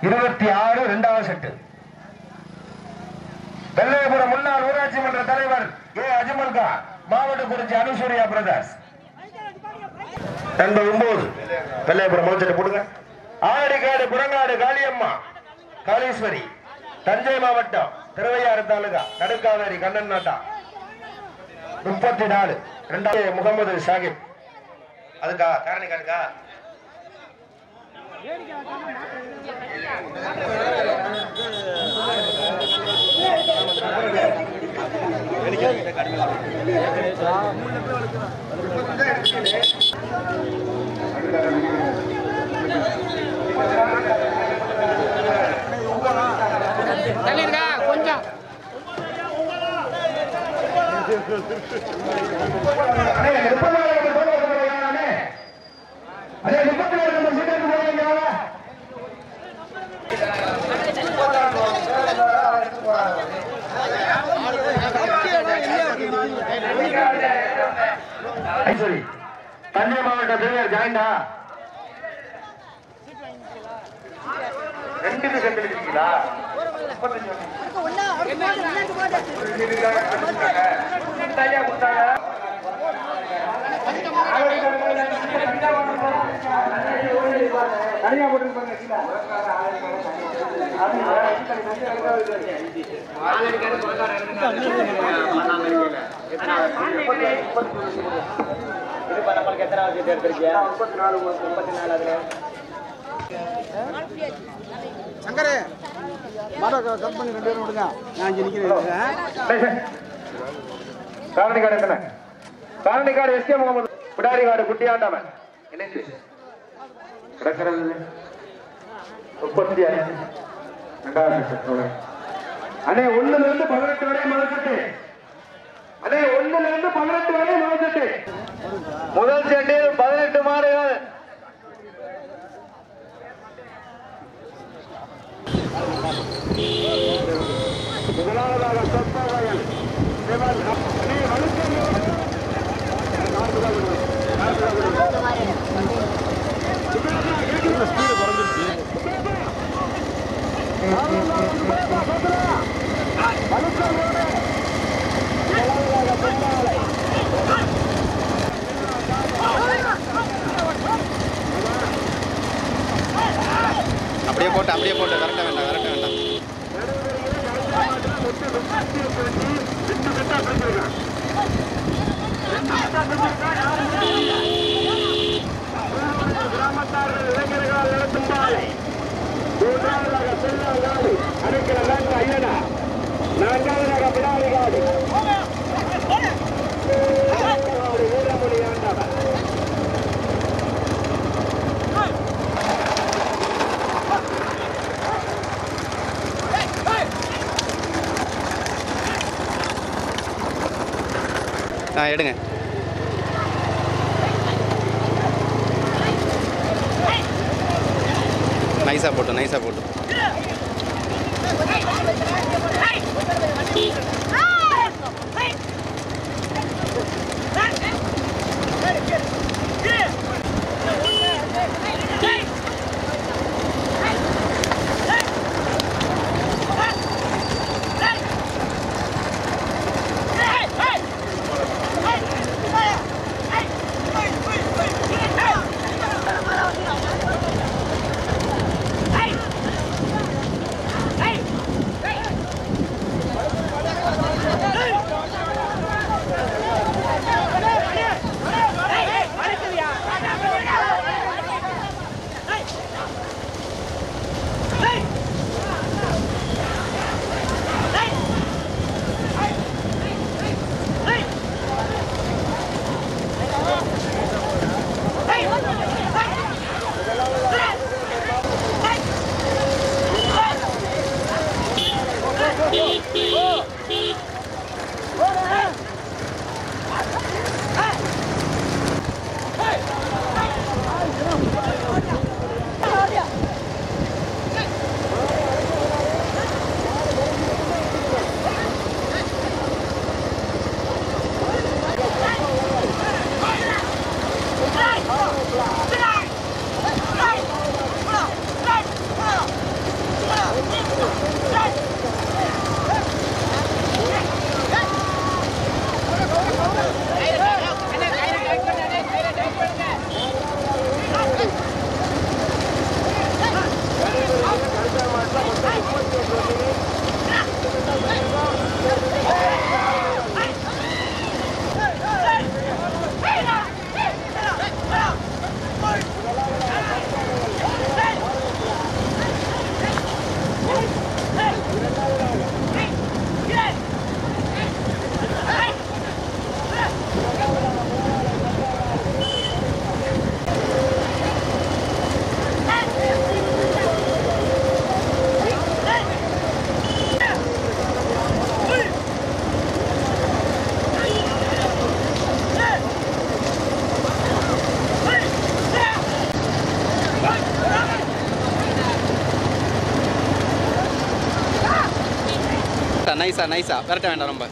இருபத்தி ஆறு இரண்டாவது செட்டு வெள்ளையபுரம் முன்னாள் ஊராட்சி மன்ற தலைவர் ஏ அஜமல் கான் மாவட்ட குறிச்சி அனுசூரியா பிரதர்ஸ் எண்பது ஒன்பது வெள்ளையபுரம் முதல் போடுங்க ஆடிக்காடு புறங்காடு காளியம்மா காளீஸ்வரி தஞ்சை மாவட்டம் திருவையாறு தாலுகா நடுக்காவேரி கண்ணன் நாட்டா முப்பத்தி நாலு இரண்டாவது முகமது ஷாகிப் அதுக்கா காரணி காணுக்கா தள்ளிருக்கா கொஞ்சம் அண்ணே, முப்பத்தி நாலு நம்பர் போன் வந்து போறீங்களா, அண்ணே? அண்ணே, முப்பத்தி நாலு நம்பர் சீட் எடுத்து போறீங்களா? ஐஸ்வரி தஞ்சை மாவட்ட திருவிழா ஜாயிண்டா ரெண்டுக்கு சென்று இருக்கீங்களா ஐயா கொடுத்தாங்க தனியா போட்டுருப்பாங்க சங்கரே மாடோ கட் பண்ணி ரெண்டு பேரும் விடுங்க நான் இங்கே நிற்கிறேன் காரணிக்காடு எத்தனை காரணிக்காடு எஸ் கே முகமது பிடாரிகாடு குட்டியாண்டவன் இணைந்து கிடக்கிறது முப்பத்தி அஞ்சு ரெண்டாவது செட்டு. அண்ணே ஒண்ணுல இருந்து பதினெட்டு வரை மதச்சட்டு அண்ணே ஒண்ணுல இருந்து பதினெட்டு வரை மதச்சட்டு முதல் செட்டில் பதினெட்டு மாடுகள் முதலாவதாக சொற்பவர்கள் சிவன் அண்ணே வலுக்கல் அப்படியே போட்டு அப்படியே போட்டு விரட்ட வேண்டாம் விரட்ட வேண்டாம் கிராமத்தார்கள் இளைஞர்கள் நடத்தும் பாலை மூன்றாவதாக செல்லாங்காடு அடைக்கிற நான்கு ஐயனா நான்காவதாக பிடாரிகாடு வீரமொழி ஆண்டவர் ஆ எடுங்க நைஸாக போட்டு நைஸாக போட்டு Hey! நைஸா நைஸா விரட்ட வேண்டாம் ரொம்ப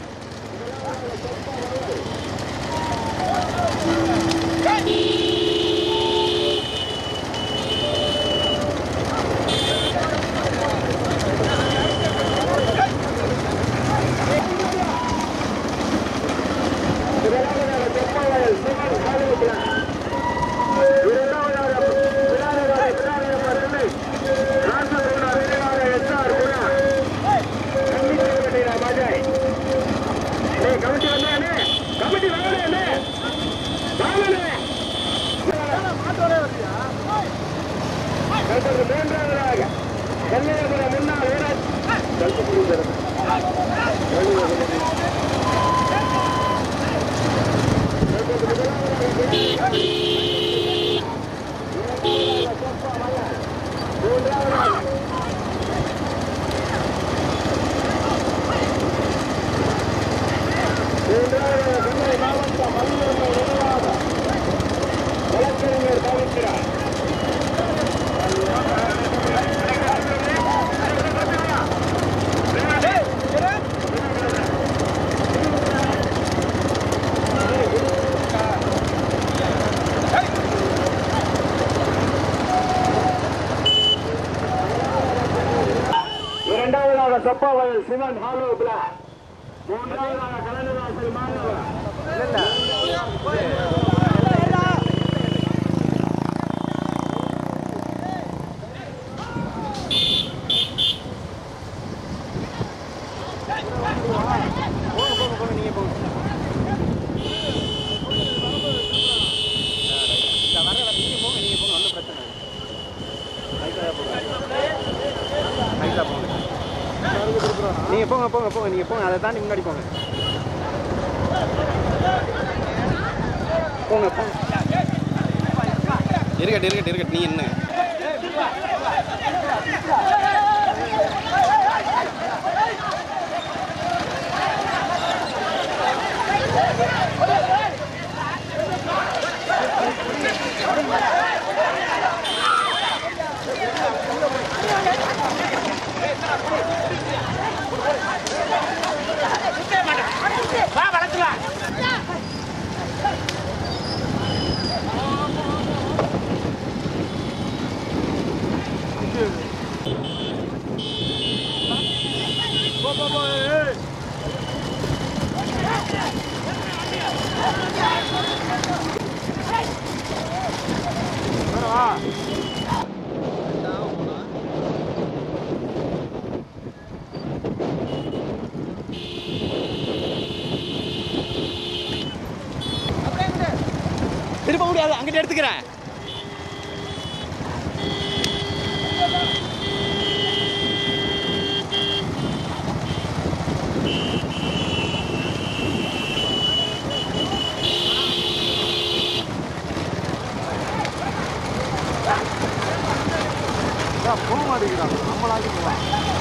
கன்னியாகுமரி முன்னாள் ஊராட்சி வழக்கறிஞர் கவனிக்கிறார் இரண்டாவதாக சொப்பாவயல் சிவன் ஹாலோ பிளாக் மூன்றாவதாக கலந்தவாசல் மாணவர் நீங்கள் போங்க போங்க போங்க நீங்கள் போங்க அதை தாண்டி முன்னாடி போங்க போங்க போங்க இருக்கட்டு இருக்கட்டு இருக்கட்டு நீ என்ன திருப்ப முடியாது அங்கிட்ட எடுத்துக்கிறேன் போக மாட்டேங்கிறான் நம்மளாச்சும் போகலாம்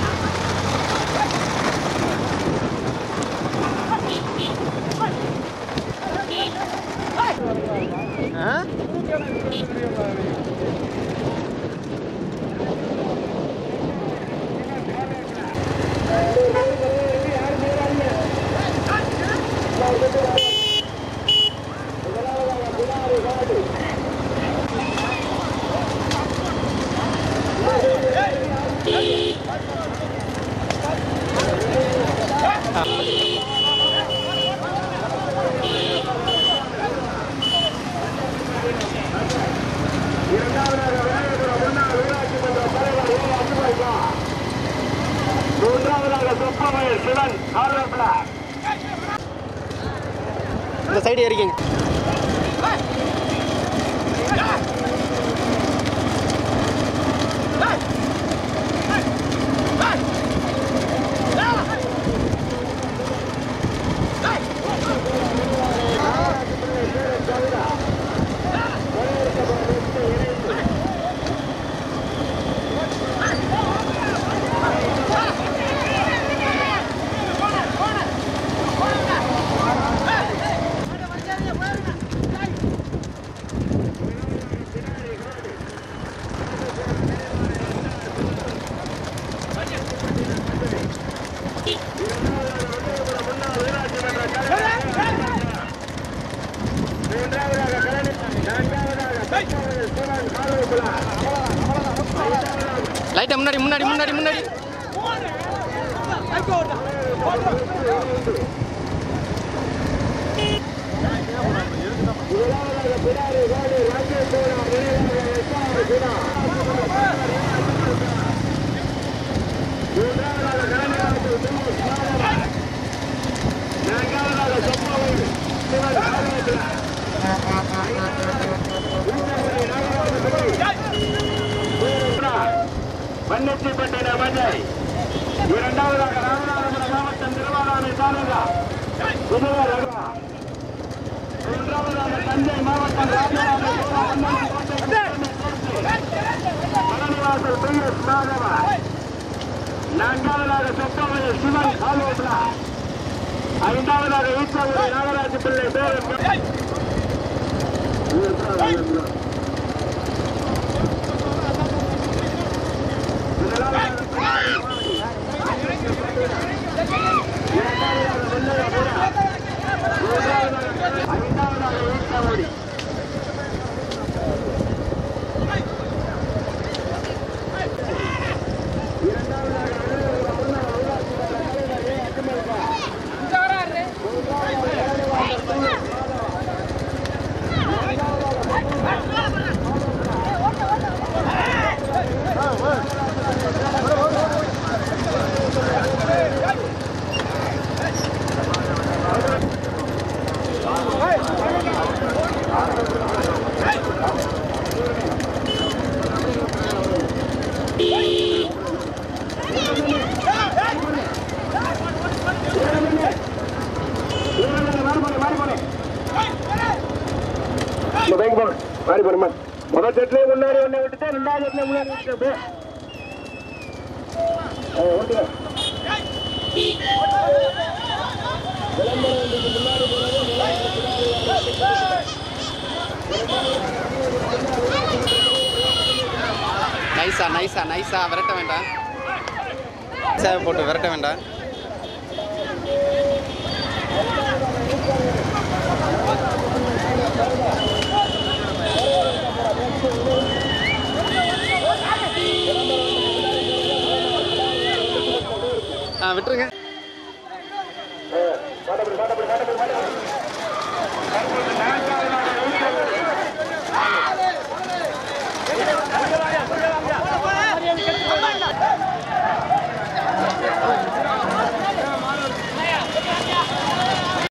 இரண்டாவதாக விநாயகபுரம் முன்னாள் ஊராட்சி மன்ற தலைவர் ஏ அன்பழகா மூன்றாவதாக சொப்பவயல் சிவன் ஹாலோ பிளாக் இந்த சைடு ஏறிக்கிங்க லைட்டா முன்னாடி முன்னாடி முன்னாடி முன்னாடி வண்ணச்சிப்பட்டின மஞ்சள் இரண்டாவதாக ராமநாதபுரம் மாவட்டம் திருவாரூரை தாலுகா புதுவ ரகா மூன்றாவதாக தஞ்சை மாவட்டம் ராமநாதபுரம் மணனிவாசல் பி எஸ் மாதவா நான்காவதாக சொப்பமையில் சிவன் ஆலோசனா ஐந்தாவதாக ஈச்சாவூர் நாகராஜ பிள்ளை பேரன் ஐந்தாவதாக ஈச்சாவூரி மாறி போடுமா முதல் செட்லயே முன்னாடி ஒண்ணு விட்டுட்டு ரெண்டாவது செட்ல முன்னாடி விட்டுட்டு போ. ஆ, ஓட்டுங்க. நைஸா நைஸா நைஸா விரட்ட வேண்டாம் சேவை போட்டு விரட்ட வேண்டாம்